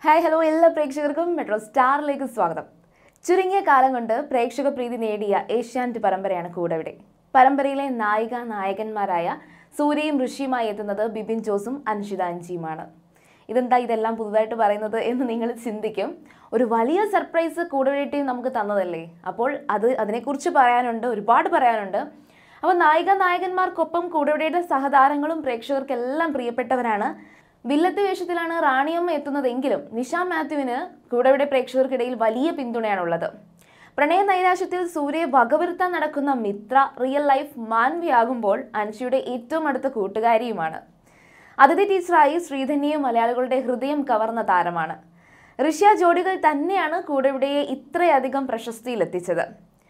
hi hello എല്ലാ പ്രേക്ഷകർക്കും metro സ്റ്റാറിലേക്ക് സ്വാഗതം ചുരുങ്ങിയ കാലം കൊണ്ട് പ്രേക്ഷക പ്രീതി നേടിയ ഏഷ്യാനെറ്റ് പരമ്പരയാണ് കൂടെവിടെ പരമ്പരയിലെ നായിക നായകന്മാരായ സൂര്യയും ഋഷിയുമായി എത്തുന്നത് ബിബിൻ ജോസും അൻഷിത അഞ്ചിയുമാണ് ഇതെന്താ ഇതെല്ലാം പുതുതായിട്ട് പറയുന്നത് എന്ന് നിങ്ങൾ ചിന്തിക്കും ഒരു വലിയ സർപ്രൈസ് കൂടെവിടെ ടീം നമുക്ക് തന്നതല്ലേ അപ്പോൾ അത് അതിനെക്കുറിച്ച് പറയാനുണ്ട് ഒരുപാട് പറയാനുണ്ട് അപ്പോൾ നായിക നായകന്മാർക്കൊപ്പം കൂടെവിടെയുടെ സഹതാരങ്ങളും പ്രേക്ഷകർക്കെല്ലാം പ്രിയപ്പെട്ടവരാണ് വില്ലത്തി വേഷത്തിലാണ് റാണിയമ്മ എത്തുന്നതെങ്കിലും നിഷ മാത്യുവിന് കൂടെവിടെ പ്രേക്ഷകർക്കിടയിൽ വലിയ പിന്തുണയാണുള്ളത് പ്രണയ നൈരാശ്യത്തിൽ സൂര്യയെ വകവരുത്താൻ നടക്കുന്ന മിത്ര റിയൽ ലൈഫ് മാൻവിയാകുമ്പോൾ അൻഷിയുടെ ഏറ്റവും അടുത്ത കൂട്ടുകാരിയുമാണ് അതിഥി ടീച്ചറായി ശ്രീധന്യയും മലയാളികളുടെ ഹൃദയം കവർന്ന താരമാണ് ഋഷ്യ ജോഡികൾ തന്നെയാണ് കൂടെവിടെയെ ഇത്രയധികം പ്രശസ്തിയിലെത്തിച്ചത്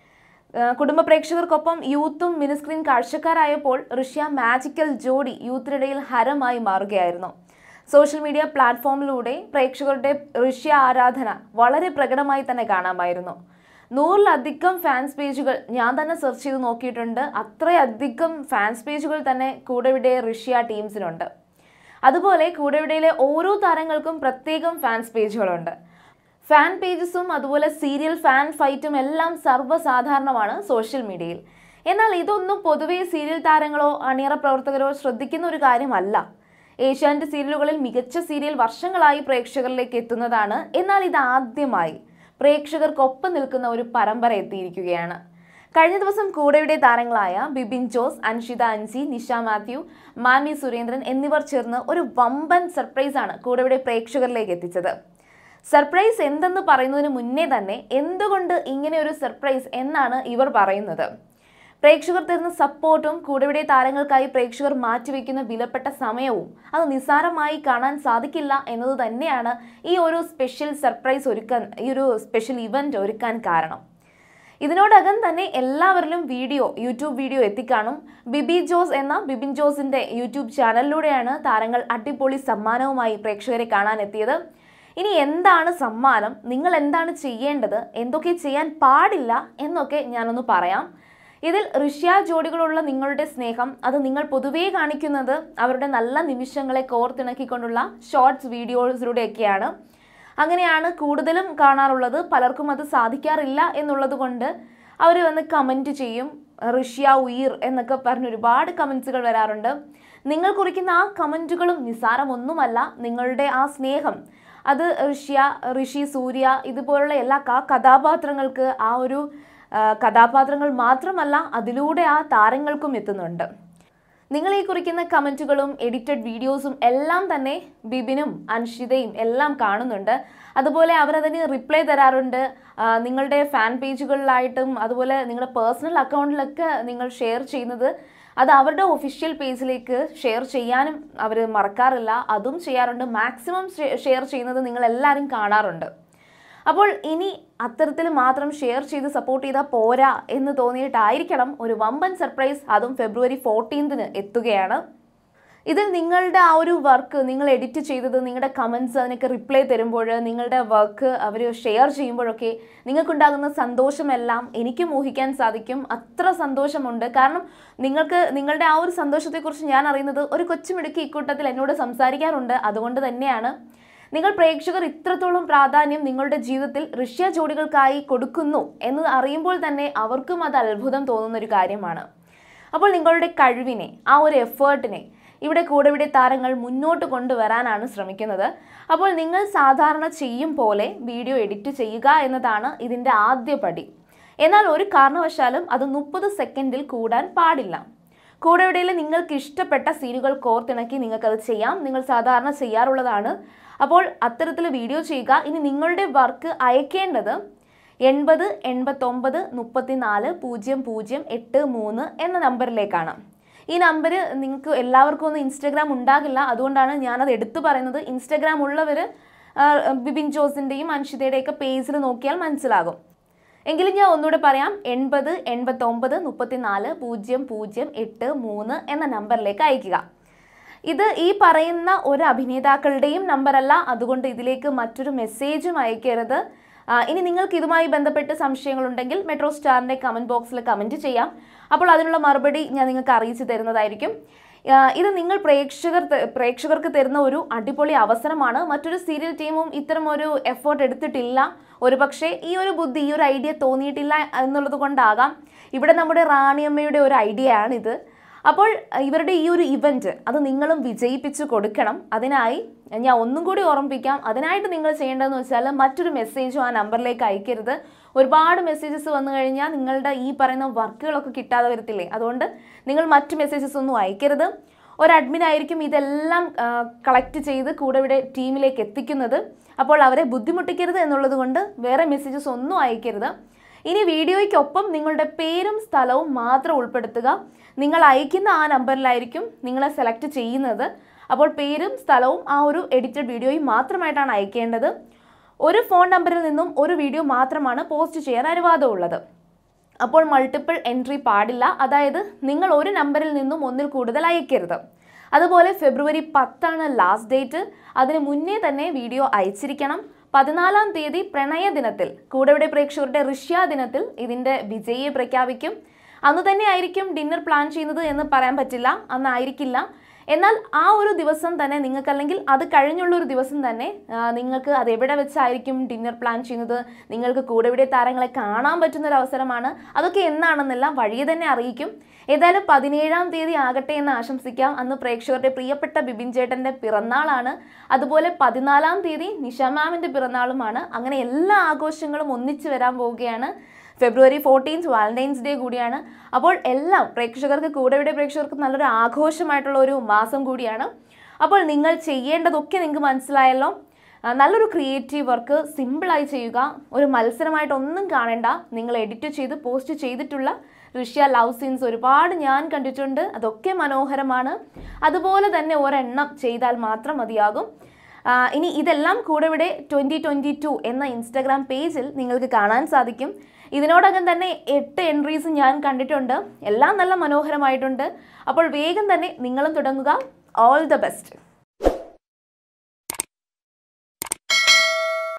ഏഹ് കുടുംബ പ്രേക്ഷകർക്കൊപ്പം യൂത്തും മിനിസ്ക്രീൻ കാഴ്ചക്കാരായപ്പോൾ ഋഷ്യ മാജിക്കൽ ജോഡി യൂത്തിനിടയിൽ ഹരമായി മാറുകയായിരുന്നു സോഷ്യൽ മീഡിയ പ്ലാറ്റ്ഫോമിലൂടെ പ്രേക്ഷകരുടെ ഋഷ്യ ആരാധന വളരെ പ്രകടമായി തന്നെ കാണാമായിരുന്നു നൂറിലധികം ഫാൻസ് പേജുകൾ ഞാൻ തന്നെ സെർച്ച് ചെയ്ത് നോക്കിയിട്ടുണ്ട് അത്രയധികം ഫാൻസ് പേജുകൾ തന്നെ കൂടെവിടെ ഋഷ്യ ടീംസിനുണ്ട് അതുപോലെ കൂടെവിടയിലെ ഓരോ താരങ്ങൾക്കും പ്രത്യേകം ഫാൻസ് പേജുകളുണ്ട് ഫാൻ പേജസും അതുപോലെ സീരിയൽ ഫാൻ ഫൈറ്റും എല്ലാം സർവ്വസാധാരണമാണ് സോഷ്യൽ മീഡിയയിൽ എന്നാൽ ഇതൊന്നും പൊതുവെ സീരിയൽ താരങ്ങളോ അണിയറ പ്രവർത്തകരോ ശ്രദ്ധിക്കുന്ന ഒരു കാര്യമല്ല ഏഷ്യാനെറ്റ് സീരിയലുകളിൽ മികച്ച സീരിയൽ വർഷങ്ങളായി പ്രേക്ഷകരിലേക്ക് എത്തുന്നതാണ് എന്നാൽ ഇത് ആദ്യമായി പ്രേക്ഷകർക്കൊപ്പം നിൽക്കുന്ന ഒരു പരമ്പര എത്തിയിരിക്കുകയാണ് കഴിഞ്ഞ ദിവസം കൂടെയുടെ താരങ്ങളായ ബിബിൻ ജോസ് അൻഷിത അൻസി നിഷ മാത്യു മാമി സുരേന്ദ്രൻ എന്നിവർ ചേർന്ന് ഒരു വമ്പൻ സർപ്രൈസാണ് കൂടെയുടെ പ്രേക്ഷകരിലേക്ക് എത്തിച്ചത് സർപ്രൈസ് എന്തെന്ന് പറയുന്നതിന് മുന്നേ തന്നെ എന്തുകൊണ്ട് ഇങ്ങനെ ഒരു സർപ്രൈസ് എന്നാണ് ഇവർ പറയുന്നത് പ്രേക്ഷകർ തരുന്ന സപ്പോർട്ടും കൂടെവിടെ താരങ്ങൾക്കായി പ്രേക്ഷകർ മാറ്റിവെക്കുന്ന വിലപ്പെട്ട സമയവും അത് നിസ്സാരമായി കാണാൻ സാധിക്കില്ല എന്നത് തന്നെയാണ് ഈ ഒരു സ്പെഷ്യൽ സർപ്രൈസ് ഒരുക്കാൻ ഈ ഒരു സ്പെഷ്യൽ ഇവന്റ് ഒരുക്കാൻ കാരണം ഇതിനോടകം തന്നെ എല്ലാവരിലും വീഡിയോ യൂട്യൂബ് വീഡിയോ എത്തിക്കാണും ബിബി ജോസ് എന്ന ബിബിൻ ജോസിന്റെ യൂട്യൂബ് ചാനലിലൂടെയാണ് താരങ്ങൾ അടിപൊളി സമ്മാനവുമായി പ്രേക്ഷകരെ കാണാൻ എത്തിയത് ഇനി എന്താണ് സമ്മാനം നിങ്ങൾ എന്താണ് ചെയ്യേണ്ടത് എന്തൊക്കെ ചെയ്യാൻ പാടില്ല എന്നൊക്കെ ഞാനൊന്ന് പറയാം ഇതിൽ ഋഷ്യ ജോഡികളുള്ള നിങ്ങളുടെ സ്നേഹം അത് നിങ്ങൾ പൊതുവേ കാണിക്കുന്നത് അവരുടെ നല്ല നിമിഷങ്ങളെ കോർത്തിണക്കിക്കൊണ്ടുള്ള ഷോർട്സ് വീഡിയോസിലൂടെയൊക്കെയാണ് അങ്ങനെയാണ് കൂടുതലും കാണാറുള്ളത് പലർക്കും അത് സാധിക്കാറില്ല എന്നുള്ളത് കൊണ്ട് അവർ വന്ന് കമൻറ്റ് ചെയ്യും ഋഷ്യ ഉയിർ എന്നൊക്കെ പറഞ്ഞ് ഒരുപാട് കമൻസുകൾ വരാറുണ്ട് നിങ്ങൾ കുറിക്കുന്ന ആ കമൻറ്റുകളും നിസ്സാരമൊന്നുമല്ല നിങ്ങളുടെ ആ സ്നേഹം അത് ഋഷ്യ ഋഷി സൂര്യ ഇതുപോലുള്ള എല്ലാ ക- കഥാപാത്രങ്ങൾക്ക് ആ ഒരു ആ, കഥാപാത്രങ്ങൾ മാത്രമല്ല അതിലൂടെ ആ താരങ്ങൾക്കും എത്തുന്നുണ്ട് നിങ്ങൾ ഈ കുറിക്കുന്ന കമൻറ്റുകളും എഡിറ്റഡ് വീഡിയോസും എല്ലാം തന്നെ ബിബിനും അൻഷിതയും എല്ലാം കാണുന്നുണ്ട് അതുപോലെ അവരതിന് റിപ്ലൈ തരാറുണ്ട് ആ, നിങ്ങളുടെ ഫാൻ പേജുകളിലായിട്ടും അതുപോലെ നിങ്ങളുടെ പേഴ്സണൽ അക്കൗണ്ടിലൊക്കെ നിങ്ങൾ ഷെയർ ചെയ്യുന്നത് അത് അവരുടെ ഒഫീഷ്യൽ പേജിലേക്ക് ഷെയർ ചെയ്യാനും അവർ മറക്കാറില്ല അതും ചെയ്യാറുണ്ട് മാക്സിമം ഷെയർ ചെയ്യുന്നത് നിങ്ങൾ എല്ലാവരും കാണാറുണ്ട് അപ്പോൾ ഇനി അത്തരത്തിൽ മാത്രം ഷെയർ ചെയ്ത് സപ്പോർട്ട് ചെയ്താൽ പോരാ എന്ന് തോന്നിയിട്ടായിരിക്കണം ഒരു വമ്പൻ സർപ്രൈസ് അതും ഫെബ്രുവരി ഫോർട്ടീൻത്തിന് എത്തുകയാണ് ഇതിൽ നിങ്ങളുടെ ആ ഒരു വർക്ക് നിങ്ങൾ എഡിറ്റ് ചെയ്തത് നിങ്ങളുടെ കമൻസ് അതിനൊക്കെ റിപ്ലൈ തരുമ്പോൾ നിങ്ങളുടെ വർക്ക് അവർ ഷെയർ ചെയ്യുമ്പോഴൊക്കെ നിങ്ങൾക്കുണ്ടാകുന്ന സന്തോഷമെല്ലാം എനിക്കും ഊഹിക്കാൻ സാധിക്കും അത്ര സന്തോഷമുണ്ട് കാരണം നിങ്ങൾക്ക് നിങ്ങളുടെ ആ ഒരു സന്തോഷത്തെക്കുറിച്ച് ഞാൻ അറിയുന്നത് ഒരു കൊച്ചുമിടുക്കി ഇക്കൂട്ടത്തിൽ എന്നോട് സംസാരിക്കാറുണ്ട് അതുകൊണ്ട് തന്നെയാണ് നിങ്ങൾ പ്രേക്ഷകർ ഇത്രത്തോളം പ്രാധാന്യം നിങ്ങളുടെ ജീവിതത്തിൽ ഋഷ്യ ജോഡികൾക്കായി കൊടുക്കുന്നു എന്ന് അറിയുമ്പോൾ തന്നെ അവർക്കും അത് അത്ഭുതം തോന്നുന്ന ഒരു കാര്യമാണ് അപ്പോൾ നിങ്ങളുടെ കഴിവിനെ ആ ഒരു എഫേർട്ടിനെ ഇവിടെ കൂടെവിടെ താരങ്ങൾ മുന്നോട്ട് കൊണ്ടുവരാനാണ് ശ്രമിക്കുന്നത് അപ്പോൾ നിങ്ങൾ സാധാരണ ചെയ്യും പോലെ വീഡിയോ എഡിറ്റ് ചെയ്യുക എന്നതാണ് ഇതിൻ്റെ ആദ്യ പടി എന്നാൽ ഒരു കാരണവശാലും അത് മുപ്പത് സെക്കൻഡിൽ കൂടാൻ പാടില്ല കൂടെവിടെയിൽ നിങ്ങൾക്ക് ഇഷ്ടപ്പെട്ട സീനുകൾ കോർത്തിണക്കി നിങ്ങൾക്കത് ചെയ്യാം നിങ്ങൾ സാധാരണ ചെയ്യാറുള്ളതാണ് അപ്പോൾ അത്തരത്തിൽ വീഡിയോ ചെയ്യുക ഇനി നിങ്ങളുടെ വർക്ക് അയക്കേണ്ടത് എൺപത് എൺപത്തൊമ്പത് മുപ്പത്തിനാല് പൂജ്യം പൂജ്യം എട്ട് മൂന്ന് എന്ന നമ്പറിലേക്കാണ് ഈ നമ്പർ നിങ്ങൾക്ക് എല്ലാവർക്കും ഒന്നും ഇൻസ്റ്റഗ്രാം ഉണ്ടാകില്ല അതുകൊണ്ടാണ് ഞാനത് എടുത്തു പറയുന്നത് ഇൻസ്റ്റഗ്രാം ഉള്ളവർ ബിബിൻ ജോസിൻ്റെയും അൻഷിതയുടെയൊക്കെ പേജിൽ നോക്കിയാൽ മനസ്സിലാകും എങ്കിലും ഞാൻ ഒന്നുകൂടെ പറയാം എൺപത് എൺപത്തൊമ്പത് മുപ്പത്തിനാല് പൂജ്യം പൂജ്യം എട്ട് മൂന്ന് എന്ന നമ്പറിലേക്ക് അയക്കുക ഇത് ഈ പറയുന്ന ഒരു അഭിനേതാക്കളുടെയും നമ്പറല്ല അതുകൊണ്ട് ഇതിലേക്ക് മറ്റൊരു മെസ്സേജും അയക്കരുത് ആ, ഇനി നിങ്ങൾക്ക് ഇതുമായി ബന്ധപ്പെട്ട് സംശയങ്ങളുണ്ടെങ്കിൽ മെട്രോ സ്റ്റാറിൻ്റെ കമൻറ്റ് ബോക്സിൽ കമൻറ്റ് ചെയ്യാം അപ്പോൾ അതിനുള്ള മറുപടി ഞാൻ നിങ്ങൾക്ക് അറിയിച്ചു തരുന്നതായിരിക്കും ആ, ഇത് നിങ്ങൾ പ്രേക്ഷകർ ത- പ്രേക്ഷകർക്ക് തരുന്ന ഒരു അടിപൊളി അവസരമാണ് മറ്റൊരു സീരിയൽ ടീമും ഇത്തരം ഒരു എഫേർട്ട് എടുത്തിട്ടില്ല ഒരുപക്ഷെ ഈ ഒരു ബുദ്ധി ഈ ഒരു ഐഡിയ തോന്നിയിട്ടില്ല എന്നുള്ളത് കൊണ്ടാകാം ഇവിടെ നമ്മുടെ റാണിയമ്മയുടെ ഒരു ഐഡിയ ആണിത് അപ്പോൾ ഇവരുടെ ഈ ഒരു ഇവന്റ് അത് നിങ്ങളും വിജയിപ്പിച്ചു കൊടുക്കണം അതിനായി ഞാൻ ഒന്നും കൂടി ഓർമ്മിപ്പിക്കാം അതിനായിട്ട് നിങ്ങൾ ചെയ്യേണ്ടതെന്ന് വെച്ചാൽ മറ്റൊരു മെസ്സേജും ആ നമ്പറിലേക്ക് അയക്കരുത് ഒരുപാട് മെസ്സേജസ് വന്നു കഴിഞ്ഞാൽ നിങ്ങളുടെ ഈ പറയുന്ന വർക്കുകളൊക്കെ കിട്ടാതെ വരത്തില്ലേ അതുകൊണ്ട് നിങ്ങൾ മറ്റ് മെസ്സേജസ് ഒന്നും അയക്കരുത് ഒരു അഡ്മിൻ ആയിരിക്കും ഇതെല്ലാം കളക്ട് ചെയ്ത് കൂടെ ഇവിടെ ടീമിലേക്ക് എത്തിക്കുന്നത് അപ്പോൾ അവരെ ബുദ്ധിമുട്ടിക്കരുത് എന്നുള്ളത് കൊണ്ട് വേറെ മെസ്സേജസ് ഒന്നും അയക്കരുത് ഇനി വീഡിയോയ്ക്കൊപ്പം നിങ്ങളുടെ പേരും സ്ഥലവും മാത്രം ഉൾപ്പെടുത്തുക നിങ്ങൾ അയക്കുന്ന ആ നമ്പറിലായിരിക്കും നിങ്ങളെ സെലക്ട് ചെയ്യുന്നത് അപ്പോൾ പേരും സ്ഥലവും ആ ഒരു എഡിറ്റഡ് വീഡിയോയും മാത്രമായിട്ടാണ് അയക്കേണ്ടത് ഒരു ഫോൺ നമ്പറിൽ നിന്നും ഒരു വീഡിയോ മാത്രമാണ് പോസ്റ്റ് ചെയ്യാൻ അനുവാദമുള്ളത് അപ്പോൾ മൾട്ടിപ്പിൾ എൻട്രി പാടില്ല അതായത് നിങ്ങൾ ഒരു നമ്പറിൽ നിന്നും ഒന്നിൽ കൂടുതൽ അയക്കരുത് അതുപോലെ ഫെബ്രുവരി പത്താണ് ലാസ്റ്റ് ഡേറ്റ് അതിന് മുന്നേ തന്നെ വീഡിയോ അയച്ചിരിക്കണം പതിനാലാം തീയതി പ്രണയ ദിനത്തിൽ കൂടെവിടെ പ്രേക്ഷകരുടെ ഋഷ്യ ദിനത്തിൽ ഇതിൻ്റെ വിജയിയെ പ്രഖ്യാപിക്കും അന്ന് തന്നെ ആയിരിക്കും ഡിന്നർ പ്ലാൻ ചെയ്യുന്നത് എന്ന് പറയാൻ പറ്റില്ല അന്നായിരിക്കില്ല എന്നാൽ ആ ഒരു ദിവസം തന്നെ നിങ്ങൾക്ക് അല്ലെങ്കിൽ അത് കഴിഞ്ഞുള്ള ഒരു ദിവസം തന്നെ ആ, നിങ്ങൾക്ക് അത് എവിടെ വെച്ചായിരിക്കും ഡിന്നർ പ്ലാൻ ചെയ്യുന്നത് നിങ്ങൾക്ക് കൂടെ ഇവിടെ താരങ്ങളെ കാണാൻ പറ്റുന്ന ഒരു അവസരമാണ് അതൊക്കെ എന്നാണെന്നെല്ലാം വഴിയെ തന്നെ അറിയിക്കും ഏതായാലും പതിനേഴാം തീയതി ആകട്ടെ എന്ന് ആശംസിക്കാം അന്ന് പ്രേക്ഷകരുടെ പ്രിയപ്പെട്ട ബിബിൻ ചേട്ടൻ്റെ പിറന്നാളാണ് അതുപോലെ പതിനാലാം തീയതി നിഷ മാമിൻ്റെ പിറന്നാളുമാണ് അങ്ങനെ എല്ലാ ആഘോഷങ്ങളും ഒന്നിച്ചു വരാൻ പോവുകയാണ് ഫെബ്രുവരി ഫോർട്ടീൻത്ത് വാലന്റൈൻസ് ഡേ കൂടിയാണ് അപ്പോൾ എല്ലാം പ്രേക്ഷകർക്ക് കൂടെ ഇവിടെ പ്രേക്ഷകർക്ക് നല്ലൊരു ആഘോഷമായിട്ടുള്ള ഒരു മാസം കൂടിയാണ് അപ്പോൾ നിങ്ങൾ ചെയ്യേണ്ടതൊക്കെ നിങ്ങൾക്ക് മനസ്സിലായല്ലോ ആ, നല്ലൊരു ക്രിയേറ്റീവ് വർക്ക് സിമ്പിളായി ചെയ്യുക ഒരു മത്സരമായിട്ടൊന്നും കാണേണ്ട നിങ്ങൾ എഡിറ്റ് ചെയ്ത് പോസ്റ്റ് ചെയ്തിട്ടുള്ള ഋഷ്യ ലവ് സീൻസ് ഒരുപാട് ഞാൻ കണ്ടിട്ടുണ്ട് അതൊക്കെ മനോഹരമാണ് അതുപോലെ തന്നെ ഒരെണ്ണം ചെയ്താൽ മാത്രം മതിയാകും ആ, ഇനി ഇതെല്ലാം കൂടെ ഇവിടെ ട്വൻറ്റി ട്വൻറ്റി ടു എന്ന ഇൻസ്റ്റാഗ്രാം പേജിൽ നിങ്ങൾക്ക് കാണാൻ സാധിക്കും ഇതിനോടകം തന്നെ എട്ട് എൻട്രീസ് ഞാൻ കണ്ടിട്ടുണ്ട് എല്ലാം നല്ല മനോഹരമായിട്ടുണ്ട് അപ്പോൾ വേഗം തന്നെ നിങ്ങളും തുടങ്ങുക ഓൾ ദ ബെസ്റ്റ്